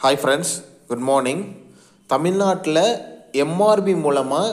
hi friends good morning தமிழ்நாட்டில் MRB மூலமாக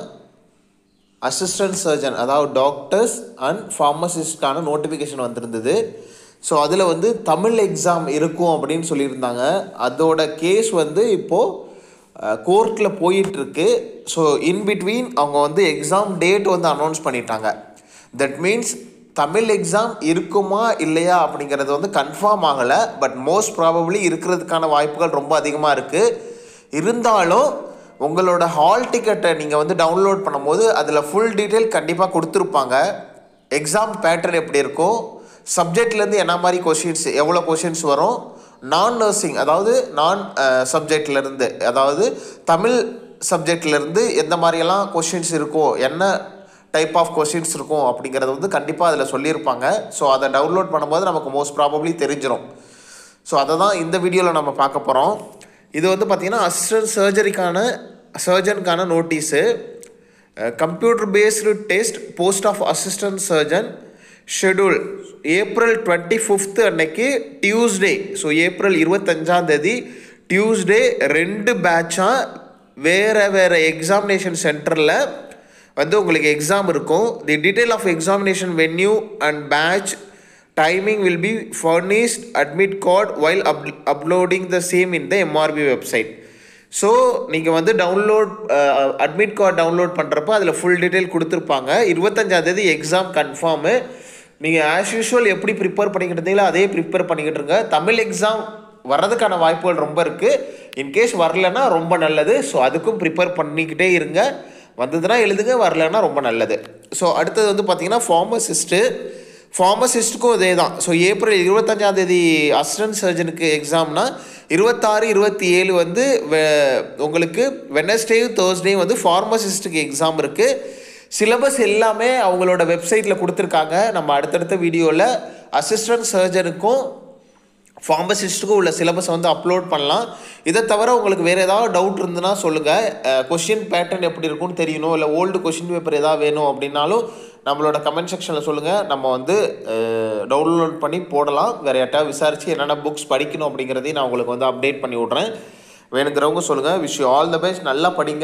assistant surgeon அதாவது டாக்டர்ஸ் அண்ட் ஃபார்மசிஸ்ட்கான நோட்டிஃபிகேஷன் வந்திருந்தது ஸோ அதில் வந்து தமிழ் எக்ஸாம் இருக்கும் அப்படின்னு சொல்லியிருந்தாங்க அதோட கேஸ் வந்து இப்போது கோர்ட்டில் போயிட்டுருக்கு ஸோ இன் பிட்வீன் அவங்க வந்து எக்ஸாம் டேட் வந்து அனௌன்ஸ் பண்ணிட்டாங்க தட் மீன்ஸ் தமிழ் எக்ஸாம் இருக்குமா இல்லையா அப்படிங்கிறது வந்து கன்ஃபார்ம் ஆகலை பட் மோஸ்ட் ப்ராபப்ளி இருக்கிறதுக்கான வாய்ப்புகள் ரொம்ப அதிகமாக இருக்குது இருந்தாலும் உங்களோட ஹால் டிக்கெட்டை நீங்கள் வந்து டவுன்லோட் பண்ணும்போது அதில் ஃபுல் டீட்டெயில் கண்டிப்பாக கொடுத்துருப்பாங்க எக்ஸாம் பேட்டர்ன் எப்படி இருக்கும் சப்ஜெக்ட்லேருந்து என்ன மாதிரி கொஷின்ஸ் எவ்வளோ கொஷின்ஸ் வரும் நான் நர்சிங் அதாவது நான் சப்ஜெக்ட்லேருந்து அதாவது தமிழ் சப்ஜெக்ட்லேருந்து எந்த மாதிரியெல்லாம் கொஷின்ஸ் இருக்கும் என்ன டைப் ஆஃப் கொஷின்ஸ் இருக்கும் அப்படிங்கிறது வந்து கண்டிப்பாக அதில் சொல்லியிருப்பாங்க ஸோ அதை டவுன்லோட் பண்ணும்போது நமக்கு மோஸ்ட் ப்ராபப்ளி தெரிஞ்சிடும் ஸோ அதை தான் இந்த வீடியோவில் நம்ம பார்க்க போகிறோம் இது வந்து பார்த்திங்கன்னா அசிஸ்டன்ட் சர்ஜரிக்கான சர்ஜனுக்கான notice computer based test post of assistant surgeon schedule April twenty fifth அன்னைக்கு டியூஸ்டே ஸோ ஏப்ரல் இருபத்தஞ்சாந்தேதி டியூஸ்டே ரெண்டு பேட்சாக வேறு வேறு எக்ஸாமினேஷன் சென்டரில் வந்து உங்களுக்கு எக்ஸாம் இருக்கும் the detail of examination venue and batch timing will be furnished admit card while up uploading the same in the MRB website so நீங்கள் வந்து டவுன்லோட் அட்மிட் கார்டு டவுன்லோட் பண்ணுறப்போ அதில் ஃபுல் டீட்டெயில் கொடுத்துருப்பாங்க இருபத்தஞ்சாந்தேதி எக்ஸாம் கன்ஃபார்மு நீங்கள் as usual எப்படி prepare பண்ணிக்கிட்டு இருந்தீங்களோ அதே ப்ரிப்பேர் பண்ணிக்கிட்டு இருங்க தமிழ் எக்ஸாம் வர்றதுக்கான வாய்ப்புகள் ரொம்ப இருக்குது இன்கேஸ் வரலன்னா ரொம்ப நல்லது ஸோ அதுக்கும் ப்ரிப்பேர் பண்ணிக்கிட்டே இருங்க வந்ததுன்னா எழுதுங்க வரலன்னா ரொம்ப நல்லது ஸோ அடுத்தது வந்து பார்த்தீங்கன்னா ஃபார்மசிஸ்ட்டு ஃபார்மசிஸ்ட்டுக்கும் இதே தான் ஸோ ஏப்ரல் இருபத்தஞ்சாந்தேதி அசிஸ்டன்ட் சர்ஜனுக்கு எக்ஸாம்னா இருபத்தாறு இருபத்தி ஏழு வந்து உங்களுக்கு வெனஸ்டேயும் தேர்ஸ்டேயும் வந்து ஃபார்மசிஸ்ட்டுக்கு எக்ஸாம் இருக்குது சிலபஸ் எல்லாமே அவங்களோட வெப்சைட்டில் கொடுத்துருக்காங்க நம்ம அடுத்தடுத்த வீடியோவில் அசிஸ்டன்ட் சர்ஜனுக்கும் ஃபார்மசிஸ்ட்டுக்கும் உள்ள சிலபஸை வந்து அப்லோட் பண்ணலாம் இதை தவிர உங்களுக்கு வேறு ஏதாவது டவுட் இருந்ததுன்னா சொல்லுங்கள் கொஷின் பேட்டர்ன் எப்படி இருக்கும்னு தெரியணும் இல்லை ஓல்டு கொஷின் பேப்பர் எதாவது வேணும் அப்படின்னாலும் நம்மளோட கமெண்ட் செக்ஷனில் சொல்லுங்கள் நம்ம வந்து டவுன்லோட் பண்ணி போடலாம் வேறு யார்ட்டாவது விசாரித்து என்னென்ன புக்ஸ் படிக்கணும் அப்படிங்கிறதையும் நான் உங்களுக்கு வந்து அப்டேட் பண்ணி விட்றேன் வேணுங்கிறவங்க சொல்லுங்கள் wish you all the best நல்லா படிங்க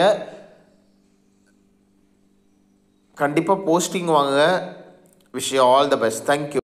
கண்டிப்பாக போஸ்டிங் வாங்க wish you all the best thank you